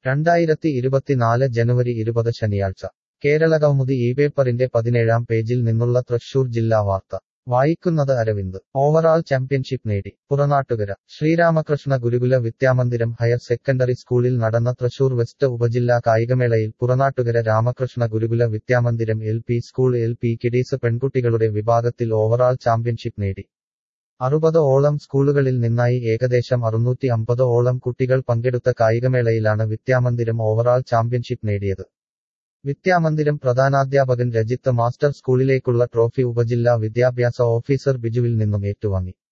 രണ്ടായിരത്തി ഇരുപത്തിനാല് ജനുവരി ഇരുപത് ശനിയാഴ്ച കേരളകൗമുദി ഈ പേപ്പറിന്റെ പതിനേഴാം പേജിൽ നിന്നുള്ള തൃശൂർ ജില്ലാ വാർത്ത വായിക്കുന്നത് അരവിന്ദ് ഓവറാൾ ചാമ്പ്യൻഷിപ്പ് നേടി പുറനാട്ടുകര ശ്രീരാമകൃഷ്ണ ഗുരുകുല വിദ്യാമന്ദിരം ഹയർ സെക്കൻഡറി സ്കൂളിൽ നടന്ന തൃശൂർ വെസ്റ്റ് ഉപജില്ലാ കായികമേളയിൽ Puranattukara Ramakrishna Gurukula Vidyamandiram L P school L P kiddies പെൺകുട്ടികളുടെ വിഭാഗത്തിൽ ഓവറാൾ ചാമ്പ്യൻഷിപ്പ് നേടി അറുപത് ഓളം സ്കൂളുകളിൽ നിന്നായി ഏകദേശം അറുന്നൂറ്റി അമ്പത് ഓളം കുട്ടികൾ പങ്കെടുത്ത കായികമേളയിലാണ് വിദ്യാമന്ദിരം ഓവറാൾ ചാമ്പ്യൻഷിപ്പ് നേടിയത് വിദ്യാമന്ദിരം പ്രധാനാധ്യാപകൻ രജിത്ത് മാസ്റ്റർ സ്കൂളിലേക്കുള്ള ട്രോഫി ഉപജില്ലാ വിദ്യാഭ്യാസ ഓഫീസർ ബിജുവിൽ നിന്നും ഏറ്റുവാങ്ങി